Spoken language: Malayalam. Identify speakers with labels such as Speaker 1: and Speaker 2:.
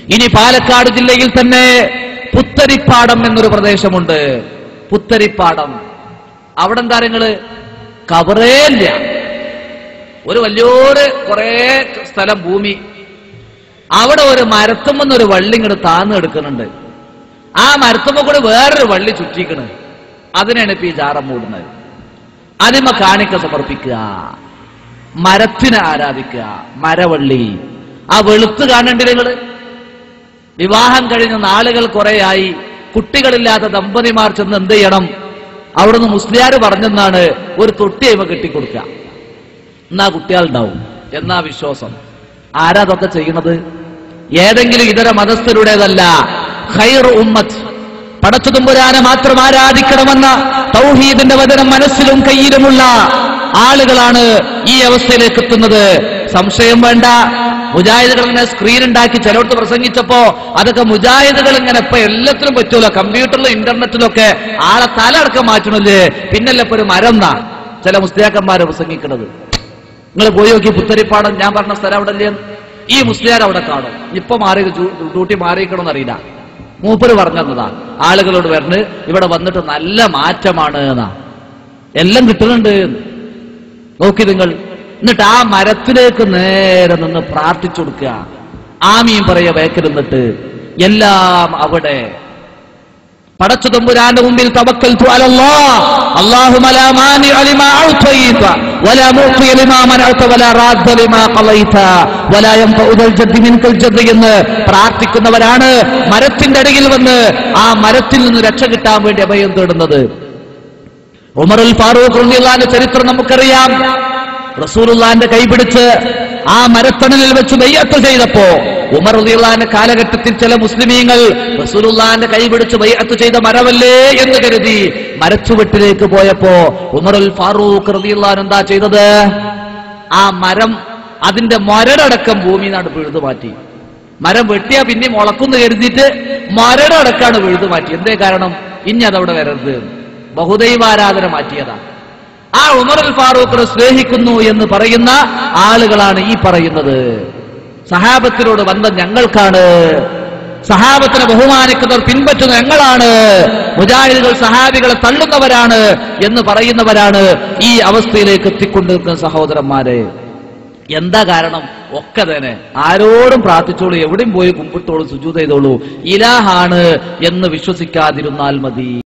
Speaker 1: ഇനി പാലക്കാട് ജില്ലയിൽ തന്നെ പുത്തരിപ്പാടം എന്നൊരു പ്രദേശമുണ്ട് പുത്തരിപ്പാടം അവിടെ എന്താ നിങ്ങള് കവറേ ഇല്ല ഒരു വലിയൊരു കുറേ സ്ഥലം ഭൂമി അവിടെ ഒരു മരത്തുമെന്നൊരു വള്ളി ഇങ്ങോട്ട് താന്ന് എടുക്കുന്നുണ്ട് ആ മരത്തുമ്പോ കൂടെ വേറൊരു വള്ളി ചുറ്റിക്കണ് അതിനാണ് ഇപ്പൊ ഈ ജാറം മൂടുന്നത് അതിമ കാണിക്ക സമർപ്പിക്കുക മരത്തിനെ ആരാധിക്കുക മരവള്ളി ആ വെളുത്ത് കാണണ്ടേ നിങ്ങള് വിവാഹം കഴിഞ്ഞ നാളുകൾ കുറെയായി കുട്ടികളില്ലാത്ത ദമ്പതിമാർ ചെന്ന് എന്ത് ചെയ്യണം അവിടുന്ന് മുസ്ലിയാർ പറഞ്ഞെന്നാണ് ഒരു തൊട്ടി അയിമ കെട്ടിക്കൊടുക്കുക എന്നാ കുട്ടികളുണ്ടാവും എന്നാ വിശ്വാസം ആരാ അതൊക്കെ ചെയ്യണത് ഏതെങ്കിലും ഇതര മതസ്ഥരുടേതല്ല ഖൈർ ഉമ്മത്ത് പടച്ചുതുമ്പുരാനെ മാത്രം ആരാധിക്കണമെന്ന തൗഹീദിന്റെ വചനം മനസ്സിലും കയ്യിലുമുള്ള ആളുകളാണ് ഈ അവസ്ഥയിലേക്ക് എത്തുന്നത് സംശയം വേണ്ട മുജാഹിദുകൾ ഇങ്ങനെ സ്ക്രീൻ ഉണ്ടാക്കി ചിലയിടത്ത് പ്രസംഗിച്ചപ്പോ അതൊക്കെ മുജാഹിദുകൾ ഇങ്ങനെ ഇപ്പൊ എല്ലാത്തിനും പറ്റൂല കമ്പ്യൂട്ടറിലും ഇന്റർനെറ്റിലും ഒക്കെ ആളെ തല അടക്കം മാറ്റണില്ലേ പിന്നല്ല ഇപ്പൊ ഒരു മരം എന്നാ ചില മുസ്ലിയാക്കന്മാരെ പ്രസംഗിക്കുന്നത് നിങ്ങൾ പോയി നോക്കി പുത്തരിപ്പാടം ഞാൻ പറഞ്ഞ സ്ഥലം അവിടെ ഇല്ലേ ഈ മുസ്ലിയാർ അവിടെ കാണും ഇപ്പൊ മാറി ഡ്യൂട്ടി മാറിയിക്കണമെന്ന് അറിയില്ല മൂപ്പര് പറഞ്ഞതാ ആളുകളോട് വരണ് ഇവിടെ വന്നിട്ട് നല്ല മാറ്റമാണ് എന്നാ എല്ലാം കിട്ടുന്നുണ്ട് നോക്കി നിങ്ങൾ എന്നിട്ട് ആ മരത്തിലേക്ക് നേരെ നിന്ന് പ്രാർത്ഥിച്ചു കൊടുക്കുക ആമീൻ പറയ വേക്കിൽ നിന്നിട്ട് എല്ലാം അവിടെ പടച്ചു തമ്പുരാന്റെ മുമ്പിൽ തവക്കൽതു അലല്ലാഹ് അല്ലാഹുമ്മ ലാ മാനിഅ ലിമാ അഅ്തൈത വലാ മുഅ്തിയ ലിമാ മനഅത വലാ റാദ്ദ ലിമാ ഖളൈത വലാ യൻഫഉ ദൽ ജദ്ദി മിൻകൽ ജദ്ദി എന്ന് പ്രാർത്ഥിക്കുന്നവരാണ് മരത്തിന്റെ അടിയിൽ വന്ന് ആ മരത്തിൽ നിന്ന് രക്ഷ കിട്ടാൻ വേണ്ടി അഭയം തേടുന്നത് ഉമറുൽ ഫാറൂഖ് റളിയല്ലാഹുവിന്റെ ചരിത്രം നമുക്കറിയാം റസൂലുള്ളാന്റെ കൈപിടിച്ച് ആ മരത്തണലിൽ വെച്ച് ബയ്യത്ത് ചെയ്തപ്പോ ഉമർ റളിയല്ലാഹുവിന്റെ കാലഘട്ടത്തിൽ ചില മുസ്ലിമീങ്ങൾ റസൂലുള്ളാന്റെ കൈപിടിച്ച് ബയ്യത്ത് ചെയ്ത മരമല്ലേ എന്ന് കരുതി മരച്ചുവെട്ടിലേക്ക് പോയപ്പോ ഉമറുൽ ഫാറൂഖ് റളിയല്ലാഹു എന്താ ചെയ്തത് ആ മരം അതിന്റെ മരടടക്കം ഭൂമി നാട് പിഴുതു മാറ്റി മരം വെട്ടിയാ പിന്നെ മുളക്കുന്നു കരുതിയിട്ട് മരടടക്കാണ് പിഴുതു മാറ്റി എന്തേ കാരണം ഇനി അതവിടെ വരരുത് ബഹുദൈവാരാധന മാറ്റിയതാ ആ ഉമർ അൽ ഫാറൂഖിനെ സ്നേഹിക്കുന്നു എന്ന് പറയുന്ന ആളുകളാണ് ഈ പറയുന്നത് സഹാബത്തിനോട് ബന്ധം ഞങ്ങൾക്കാണ് സഹാബത്തിനെ ബഹുമാനിക്കുന്നവർ പിൻപറ്റുന്ന ഞങ്ങളാണ് മുജാഹിദുകൾ സഹാബികളെ തള്ളുന്നവരാണ് എന്ന് പറയുന്നവരാണ് ഈ അവസ്ഥയിലേക്ക് എത്തിക്കൊണ്ടിരിക്കുന്ന സഹോദരന്മാരെ എന്താ കാരണം ഒക്കെ തന്നെ ആരോടും പ്രാർത്ഥിച്ചോളൂ എവിടെയും പോയി കുമ്പിട്ടോളൂ സുജൂത് ചെയ്തോളൂ ഇലാഹാണ് എന്ന് വിശ്വസിക്കാതിരുന്നാൽ മതി